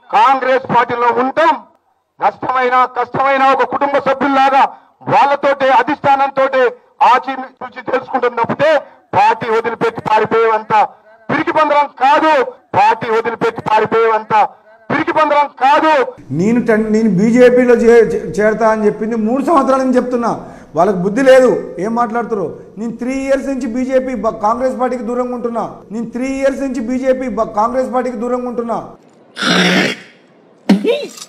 కాంగ్రెస్ పార్టీలో ఉంటాం నష్టమైన కష్టమైన ఒక కుటుంబ సభ్యుల్లాగా వాళ్ళతోటే అధిష్టానంతో ఆచి చూచి తెలుసుకుంటాం తప్పితే పార్టీ వదిలిపెట్టి పారిపోయేవంత పిరికి పందరం కాదు పార్టీ వదిలిపెట్టి పారిపోయేవంత పిరికి పందరం కాదు నేను టెన్- నేను బీజేపీలో చే- చే- చేరతా అని చెప్పింది మూడు సంవత్సరాల నుంచి చెప్తున్నా వాళ్ళకి బుద్ధి లేదు ఏం మాట్లాడుతారు నేను త్రీ ఇయర్స్ నుంచి బీజేపీ బ- కాంగ్రెస్ పార్టీకి దూరంగా ఉంటున్నా నేను త్రీ ఇయర్స్ నుంచి బీజేపీ బ- కాంగ్రెస్ పార్టీకి దూరంగా ఉంటున్నా